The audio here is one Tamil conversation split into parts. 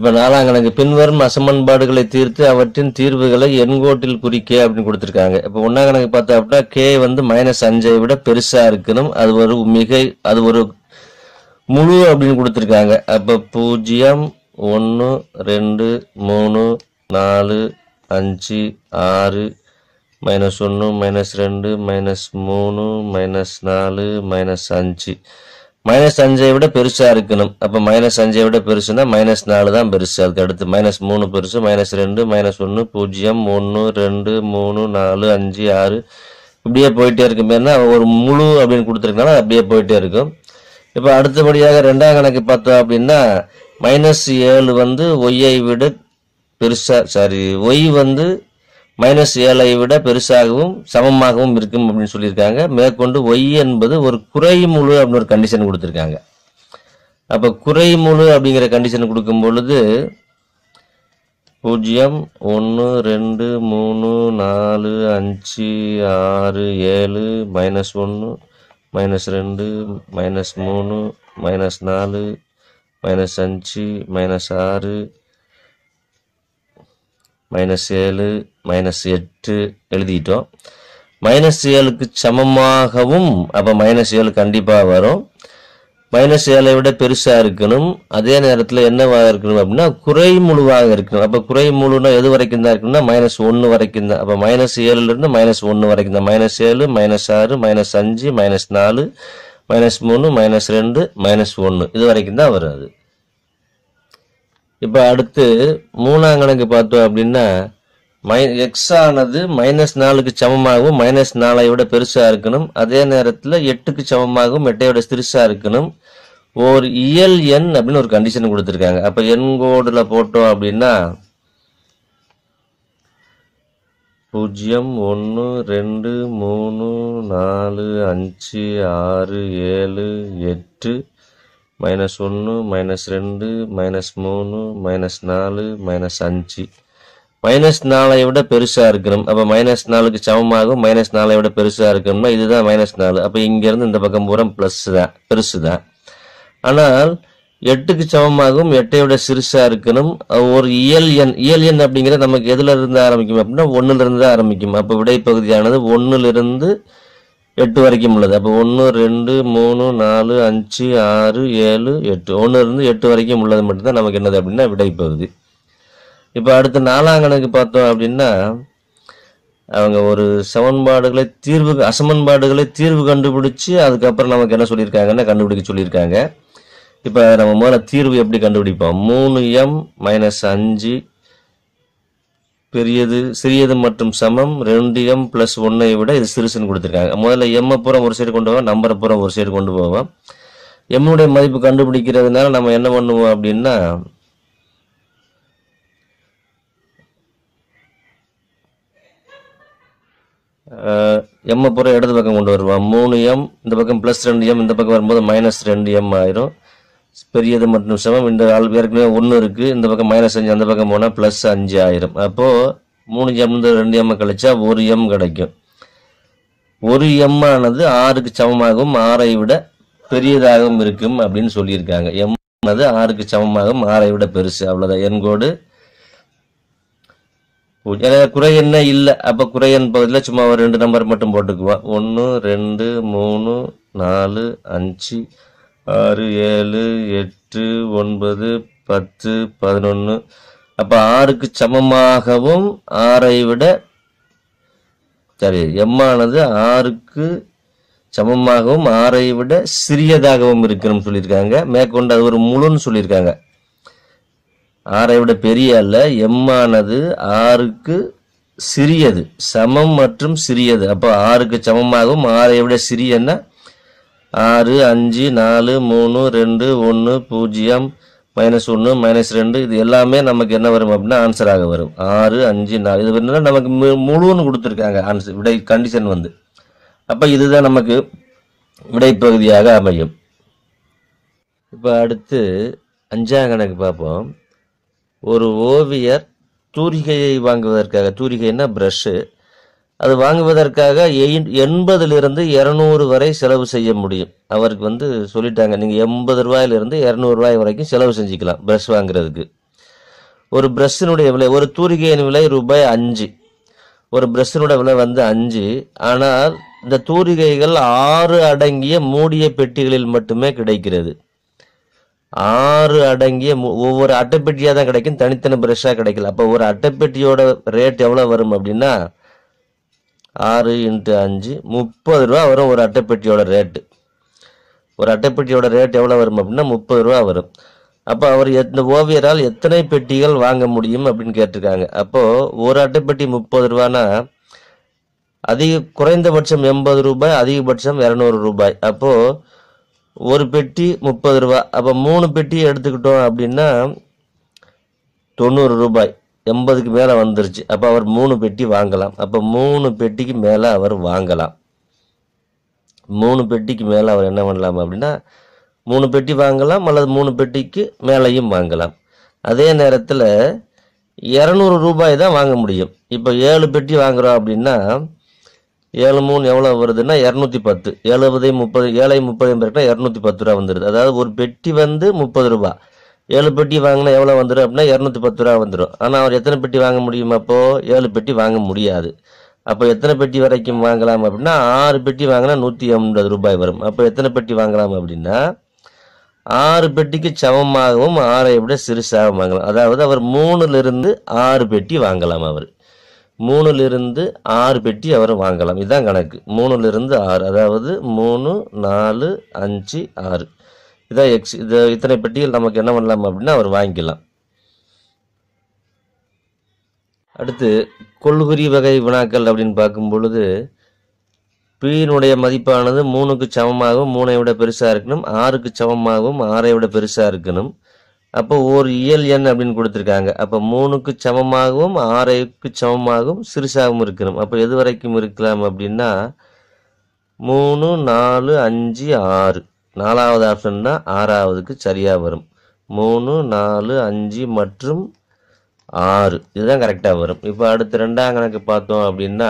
இப்ப நாலாம் கணக்கு பின்வரும் அசமன்பாடுகளை தீர்த்து அவற்றின் தீர்வுகளை எண்கோட்டில் குறிக்க அப்படின்னு கொடுத்திருக்காங்க இப்ப ஒன்னாம் கணக்கு பார்த்தா அப்படின்னா கே வந்து மைனஸ் அஞ்சை விட பெருசா இருக்கணும் அது ஒரு மிகை அது ஒரு முழு அப்படின்னு கொடுத்திருக்காங்க அப்ப பூஜ்ஜியம் ஒன்று ரெண்டு மூணு நாலு அஞ்சு ஆறு மைனஸ் ஒன்று மைனஸ் ரெண்டு மைனஸ் மூணு மைனஸ் நாலு மைனஸ் அஞ்சு மைனஸ் அஞ்சை விட பெருசா இருக்கணும் அப்ப மைனஸ் அஞ்சை விட பெருசுன்னா மைனஸ் நாலு தான் பெருசு அதுக்கு அடுத்து மைனஸ் மூணு பெருசு மைனஸ் ரெண்டு மைனஸ் ஒன்று பூஜ்ஜியம் ஒன்று ரெண்டு மூணு நாலு அஞ்சு ஆறு இப்படியே போயிட்டே இருக்கும் ஏன்னா ஒரு முழு அப்படின்னு கொடுத்துருக்கனால அப்படியே போயிட்டே இருக்கும் இப்போ அடுத்தபடியாக ரெண்டாம் கணக்கு பார்த்தோம் அப்படின்னா மைனஸ் ஏழு வந்து ஒய்யை விட பெருசா சாரி ஒய் வந்து மைனஸ் ஏழை விட பெருசாகவும் சமமாகவும் இருக்கும் அப்படின்னு சொல்லியிருக்காங்க மேற்கொண்டு ஒய் என்பது ஒரு குறைமுழு அப்படின்னு ஒரு கண்டிஷன் கொடுத்துருக்காங்க அப்ப குறைமுழு அப்படிங்கிற கண்டிஷன் கொடுக்கும் பொழுது பூஜ்ஜியம் ஒன்று ரெண்டு மூணு நாலு அஞ்சு ஆறு ஏழு மைனஸ் ஒன்று மைனஸ் ரெண்டு மைனஸ் மூணு மைனஸ் நாலு மைனஸ் அஞ்சு மைனஸ் ஆறு மைனஸ் ஏழு மைனஸ் எட்டு எழுதிட்டோம் மைனஸ் ஏழுக்கு சமமாகவும் அப்போ மைனஸ் ஏழு கண்டிப்பாக வரும் மைனஸ் ஏழை விட பெருசாக இருக்கணும் அதே நேரத்தில் என்னவாக இருக்கணும் அப்படின்னா குறை முழுவாக இருக்கணும் அப்போ குறை முழுனா எது வரைக்கும் தான் இருக்கணும்னா மைனஸ் ஒன்று வரைக்கும் தான் அப்போ மைனஸ் ஏழுலேருந்து மைனஸ் ஒன்று வரைக்கும் தான் மைனஸ் ஏழு மைனஸ் ஆறு மைனஸ் அஞ்சு மைனஸ் நாலு மைனஸ் மூணு மைனஸ் ரெண்டு மைனஸ் ஒன்று இது வரைக்கும் தான் வரும் அது இப்போ அடுத்து மூணாம் கணக்கு பார்த்தோம் அப்படின்னா மை எக்ஸ் ஆனது மைனஸ் நாலுக்கு சமமாகவும் மைனஸ் நாலை விட பெருசா இருக்கணும் அதே நேரத்தில் எட்டுக்கு சமமாகவும் எட்டை விட சிறுசா இருக்கணும் ஒரு இயல் எண் அப்படின்னு ஒரு கண்டிஷன் கொடுத்துருக்காங்க அப்போ எண் கோடுல போட்டோம் அப்படின்னா பூஜ்ஜியம் ஒன்று ரெண்டு மூணு நாலு அஞ்சு ஆறு ஏழு எட்டு மைனஸ் ஒன்று மைனஸ் ரெண்டு மைனஸ் மூணு மைனஸ் நாலு மைனஸ் அஞ்சு மைனஸ் நாலை விட பெருசா இருக்கணும் அப்ப மைனஸ் நாலுக்கு சமமாகும் மைனஸ் நாலை விட பெருசா இருக்கணும்னா இதுதான் மைனஸ் நாலு அப்ப இங்க இருந்து இந்த பக்கம் பூரா பிளஸ் தான் பெருசு தான் ஆனால் எட்டுக்கு சமமாகவும் எட்டை விட சிறுசா இருக்கணும் அஹ் ஒரு இயல் எண் இயல் எண் அப்படிங்கிறது நமக்கு எதுல இருந்து ஆரம்பிக்கும் அப்படின்னா ஒண்ணுல இருந்து தான் ஆரம்பிக்கும் அப்ப விடை பகுதியானது ஒண்ணுல இருந்து எட்டு வரைக்கும் உள்ளது அப்போ ஒன்று ரெண்டு மூணு நாலு அஞ்சு ஆறு ஏழு எட்டு ஒன்று இருந்து எட்டு வரைக்கும் உள்ளது மட்டும்தான் நமக்கு என்னது அப்படின்னா விடைப்பகுதி இப்போ அடுத்து நாலாம் கணக்கு பார்த்தோம் அப்படின்னா அவங்க ஒரு சமன்பாடுகளை தீர்வு அசமன்பாடுகளை தீர்வு கண்டுபிடிச்சு அதுக்கப்புறம் நமக்கு என்ன சொல்லியிருக்காங்கன்னா கண்டுபிடிக்க சொல்லியிருக்காங்க இப்போ நம்ம முதல்ல தீர்வு எப்படி கண்டுபிடிப்போம் மூணு எம் மைனஸ் அஞ்சு பெரியது சிறியது மற்றும் சமம் ரெண்டு எம் பிளஸ் ஒன்னை விட இது சிறுசுன்னு கொடுத்துருக்காங்க முதல்ல எம்மை புறம் ஒரு சைடு கொண்டு போவோம் நம்பரை புறம் ஒரு சைடு கொண்டு போவோம் எம்முடைய மதிப்பு கண்டுபிடிக்கிறதுனால நம்ம என்ன பண்ணுவோம் அப்படின்னா எம்மை புறம் இடது பக்கம் கொண்டு வருவோம் மூணு எம் இந்த பக்கம் ப்ளஸ் ரெண்டு எம் இந்த பக்கம் வரும்போது மைனஸ் ரெண்டு எம் ஆயிரும் பெரியது மற்றும் சமம் இந்த ஆள் ஏற்கனவே ஒன்று இருக்குது இந்த பக்கம் மைனஸ் அஞ்சு அந்த பக்கம் போனால் ப்ளஸ் அஞ்சு ஆயிரும் அப்போது மூணு எம் ரெண்டு எம் கழிச்சா ஒரு எம் கிடைக்கும் ஒரு எம் ஆனது ஆறுக்கு சமமாகவும் ஆறை விட பெரியதாகவும் இருக்கும் அப்படின்னு சொல்லியிருக்காங்க எம் ஆனது ஆறுக்கு சமமாகவும் ஆறை விட பெருசு அவ்வளோதான் என் கோடு ஏன்னா குறை என்ன இல்லை அப்போ குறை எண் பகுதியில் சும்மா ஒரு ரெண்டு நம்பர் மட்டும் போட்டுக்குவோம் ஒன்று ரெண்டு மூணு நாலு அஞ்சு ஆறு ஏழு எட்டு ஒன்பது பத்து பதினொன்று அப்போ ஆறுக்கு சமமாகவும் ஆறை விட சரி எம்மானது ஆறுக்கு சமமாகவும் ஆறை விட சிறியதாகவும் இருக்கணும்னு சொல்லியிருக்காங்க மேற்கொண்டு அது ஒரு முழுன்னு சொல்லியிருக்காங்க ஆறை விட பெரிய அல்ல எம்மானது ஆறுக்கு சிறியது சமம் மற்றும் சிறியது அப்போ ஆறுக்கு சமமாகவும் ஆறை விட சிறியன்னா ஆறு அஞ்சு நாலு மூணு ரெண்டு ஒன்று பூஜ்ஜியம் மைனஸ் ஒன்று மைனஸ் ரெண்டு இது எல்லாமே நமக்கு என்ன வரும் அப்படின்னா ஆன்சராக வரும் ஆறு அஞ்சு நாலு இது வந்து நமக்கு மு- முழுன்னு கொடுத்துருக்காங்க ஆன்சர் விடை கண்டிஷன் வந்து அப்போ இதுதான் நமக்கு விடை பகுதியாக அமையும் இப்போ அடுத்து அஞ்சாம் கணக்கு பார்ப்போம் ஒரு ஓவியர் தூரிகையை வாங்குவதற்காக தூரிகைன்னா ப்ரஷ்ஷு அது வாங்குவதற்காக எயின்- எண்பதிலிருந்து இரநூறு வரை செலவு செய்ய முடியும் அவருக்கு வந்து சொல்லிட்டாங்க நீங்கள் எண்பது ரூபாயிலிருந்து இரநூறு ரூபாய் வரைக்கும் செலவு செஞ்சுக்கலாம் ப்ரஷ் வாங்குறதுக்கு ஒரு பிரஷ்ஷினுடைய விலை ஒரு தூரிகையின் விலை ரூபாய் அஞ்சு ஒரு பிரஷ்ஷினுடைய விலை வந்து அஞ்சு ஆனால் இந்த தூரிகைகள் ஆறு அடங்கிய மூடிய பெட்டிகளில் மட்டுமே கிடைக்கிறது ஆறு அடங்கிய மு- ஒவ்வொரு அட்டைப்பெட்டியாக தான் கிடைக்கும் தனித்தனி பிரஷ்ஷாக கிடைக்கல அப்போ ஒரு அட்டைப்பெட்டியோட ரேட் எவ்வளோ வரும் அப்படின்னா ஆறு இன்ட்டு அஞ்சு முப்பது ரூபா வரும் ஒரு அட்டைப்பெட்டியோட ரேட்டு ஒரு அட்டைப்பெட்டியோட ரேட் எவ்வளோ வரும் அப்படின்னா முப்பது ரூபா வரும் அப்போ அவர் எத்- இந்த ஓவியரால் எத்தனை பெட்டிகள் வாங்க முடியும் அப்படின்னு கேட்டிருக்காங்க அப்போது ஒரு அட்டைப்பெட்டி முப்பது ரூபானா அதிக குறைந்தபட்சம் எண்பது ரூபாய் அதிகபட்சம் இரநூறு ரூபாய் அப்போது ஒரு பெட்டி முப்பது ரூபா அப்போ மூணு பெட்டி எடுத்துக்கிட்டோம் அப்படின்னா தொண்ணூறு ரூபாய் எண்பதுக்கு மேலே வந்துருச்சு அப்போ அவர் மூணு பெட்டி வாங்கலாம் அப்போ மூணு பெட்டிக்கு மேலே அவர் வாங்கலாம் மூணு பெட்டிக்கு மேலே அவர் என்ன பண்ணலாம் அப்படின்னா மூணு பெட்டி வாங்கலாம் அல்லது மூணு பெட்டிக்கு மேலேயும் வாங்கலாம் அதே நேரத்தில் இரநூறு ரூபாய் தான் வாங்க முடியும் இப்போ ஏழு பெட்டி வாங்குறோம் அப்படின்னா ஏழு மூணு எவ்வளோ வருதுன்னா இரநூத்தி பத்து எழுபது முப்பது ஏழை முப்பது பேருக்குனா இரநூத்தி பத்து ரூபா வந்துடுது அதாவது ஒரு பெட்டி வந்து முப்பது ரூபா ஏழு பெட்டி வாங்கினா எவ்வளோ வந்துடும் அப்படின்னா இரநூத்தி பத்து ரூபா வந்துடும் ஆனால் அவர் எத்தனை பெட்டி வாங்க முடியும் அப்போ ஏழு பெட்டி வாங்க முடியாது அப்போ எத்தனை பெட்டி வரைக்கும் வாங்கலாம் அப்படின்னா ஆறு பெட்டி வாங்கினா நூற்றி எண்பது ரூபாய் வரும் அப்போ எத்தனை பெட்டி வாங்கலாம் அப்படின்னா ஆறு பெட்டிக்கு சமமாகவும் ஆறை விட சிறுசாகவும் வாங்கலாம் அதாவது அவர் மூணுலேருந்து ஆறு பெட்டி வாங்கலாம் அவர் மூணுலேருந்து ஆறு பெட்டி அவர் வாங்கலாம் இதுதான் கணக்கு மூணுலேருந்து ஆறு அதாவது மூணு நாலு அஞ்சு ஆறு இதான் எக்ஸ் இது இத்தனை பெட்டிகள் நமக்கு என்ன பண்ணலாம் அப்படின்னா அவர் வாங்கிக்கலாம் அடுத்து கொள்குறி வகை வினாக்கள் அப்படின்னு பார்க்கும் பொழுது பியினுடைய மதிப்பானது மூணுக்கு சமமாகவும் மூணை விட பெருசாக இருக்கணும் ஆறுக்கு சமமாகவும் ஆறை விட பெருசாக இருக்கணும் அப்போ ஒரு இயல் எண் அப்படின்னு கொடுத்துருக்காங்க அப்போ மூணுக்கு சமமாகவும் ஆறைக்கு சமமாகவும் சிறுசாகவும் இருக்கணும் அப்போ எது வரைக்கும் இருக்கலாம் அப்படின்னா மூணு நாலு அஞ்சு ஆறு நாலாவது ஆப்ஷன் தான் ஆறாவதுக்கு சரியாக வரும் மூணு நாலு அஞ்சு மற்றும் ஆறு இதுதான் கரெக்டாக வரும் இப்போ அடுத்து ரெண்டாம் கணக்கு பார்த்தோம் அப்படின்னா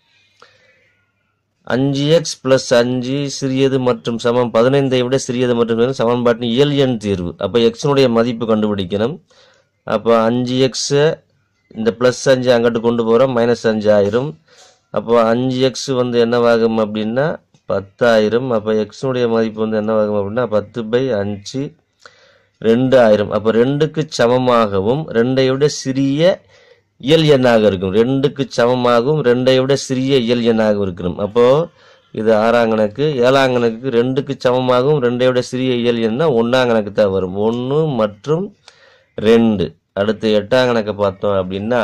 அஞ்சு எக்ஸ் ப்ளஸ் அஞ்சு சிறியது மற்றும் சமம் பதினைந்தை விட சிறியது மற்றும் சமம் சமன்பாட்டின் இயல் எண் தீர்வு அப்போ எக்ஸினுடைய மதிப்பு கண்டுபிடிக்கணும் அப்போ அஞ்சு எக்ஸை இந்த ப்ளஸ் அஞ்சு அங்கிட்டு கொண்டு போகிறோம் மைனஸ் அஞ்சு ஆயிரும் அப்போ அஞ்சு எக்ஸ் வந்து என்னவாகும் அப்படின்னா பத்தாயிரம் அப்போ எக்ஸினுடைய மதிப்பு வந்து என்னவாகும் அப்படின்னா பத்து பை அஞ்சு ரெண்டு ஆயிரம் அப்போ ரெண்டுக்கு சமமாகவும் ரெண்டை விட சிறிய இயல் எண்ணாக இருக்கும் ரெண்டுக்கு சமமாகவும் ரெண்டை விட சிறிய இயல் எண்ணாக இருக்கணும் அப்போ இது ஆறாம் கணக்கு ஏழாம் கணக்கு ரெண்டுக்கு சமமாகவும் ரெண்டை விட சிறிய இயல் எண்ணா ஒன்றாம் கணக்கு தான் வரும் ஒன்று மற்றும் ரெண்டு அடுத்து எட்டாம் கணக்கை பார்த்தோம் அப்படின்னா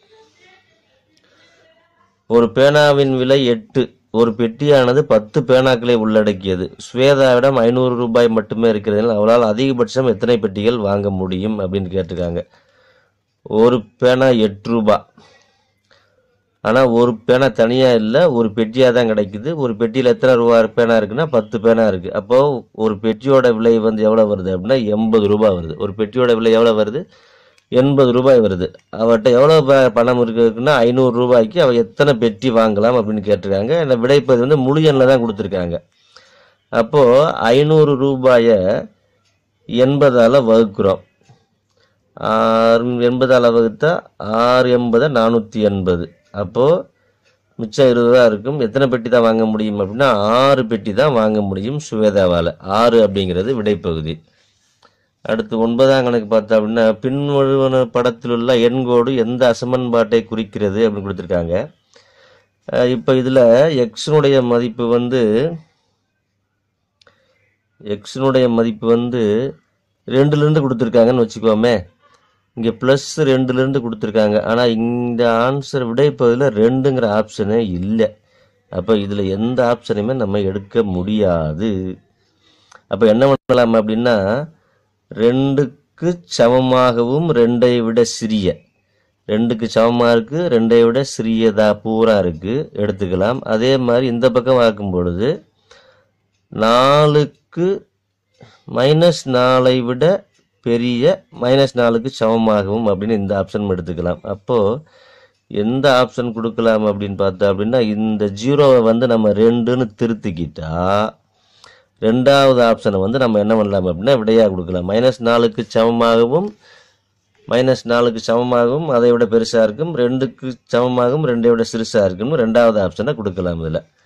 ஒரு பேனாவின் விலை எட்டு ஒரு பெட்டியானது பத்து பேனாக்களை உள்ளடக்கியது ஸ்வேதாவிடம் ஐநூறு ரூபாய் மட்டுமே இருக்கிறதுனால அவளால் அதிகபட்சம் எத்தனை பெட்டிகள் வாங்க முடியும் அப்படின்னு கேட்டிருக்காங்க ஒரு பேனா எட்டு ரூபா ஆனால் ஒரு பேனா தனியாக இல்லை ஒரு பெட்டியாக தான் கிடைக்குது ஒரு பெட்டியில் எத்தனை ரூபா பேனா இருக்குன்னா பத்து பேனா இருக்குது அப்போது ஒரு பெட்டியோட விலை வந்து எவ்வளோ வருது அப்படின்னா எண்பது ரூபாய் வருது ஒரு பெட்டியோட விலை எவ்வளோ வருது எண்பது ரூபாய் வருது அவர்கிட்ட எவ்வளோ ப- பணம் இருக்குன்னா ஐநூறு ரூபாய்க்கு அவள் எத்தனை பெட்டி வாங்கலாம் அப்படின்னு கேட்டிருக்காங்க இந்த விடைப்பது வந்து முழு எண்ணில் தான் கொடுத்துருக்காங்க அப்போது ஐநூறு ரூபாயை எண்பதால் வகுக்கிறோம் ஆறு எண்பதால் வகுத்தா ஆறு எண்பதை நானூற்றி எண்பது அப்போது மிச்சம் இருபது ரூபா இருக்கும் எத்தனை பெட்டி தான் வாங்க முடியும் அப்படின்னா ஆறு பெட்டி தான் வாங்க முடியும் சுவேதாவால் ஆறு அப்படிங்கிறது விடைப்பகுதி அடுத்து ஒன்பதாம் கணக்கு பார்த்தா அப்படின்னா பின்வழுவன படத்தில் உள்ள எண்கோடு எந்த அசமன்பாட்டை குறிக்கிறது அப்படின்னு கொடுத்துருக்காங்க இப்போ இதில் எக்ஸினுடைய மதிப்பு வந்து எக்ஸினுடைய மதிப்பு வந்து ரெண்டுலேருந்து கொடுத்துருக்காங்கன்னு வச்சுக்கோமே இங்கே ப்ளஸ் ரெண்டுலேருந்து கொடுத்துருக்காங்க ஆனால் இந்த ஆன்சர் விடைப்பதில் ரெண்டுங்கிற ஆப்ஷனே இல்லை அப்போ இதில் எந்த ஆப்ஷனையுமே நம்ம எடுக்க முடியாது அப்போ என்ன பண்ணலாம் அப்படின்னா ரெண்டுக்கு சமமாகவும் ரெண்டை விட சிறிய ரெண்டுக்கு சமமாக இருக்குது ரெண்டை விட சிறியதா பூரா இருக்குது எடுத்துக்கலாம் அதே மாதிரி இந்த பக்கம் பார்க்கும் பொழுது நாலுக்கு மைனஸ் நாலை விட பெரிய மைனஸ் நாலுக்கு சமமாகவும் அப்படின்னு இந்த ஆப்ஷன் எடுத்துக்கலாம் அப்போது எந்த ஆப்ஷன் கொடுக்கலாம் அப்படின்னு பார்த்தா அப்படின்னா இந்த ஜீரோவை வந்து நம்ம ரெண்டுன்னு திருத்திக்கிட்டா ரெண்டாவது ஆப்ஷனை வந்து நம்ம என்ன பண்ணலாம் அப்படின்னா விடையாக கொடுக்கலாம் மைனஸ் நாலுக்கு சமமாகவும் மைனஸ் நாலுக்கு சமமாகவும் அதை விட பெருசாக இருக்கும் ரெண்டுக்கு சமமாகவும் ரெண்டை விட சிறுசாக இருக்கும்னு ரெண்டாவது ஆப்ஷனை கொடுக்கலாம் இதில்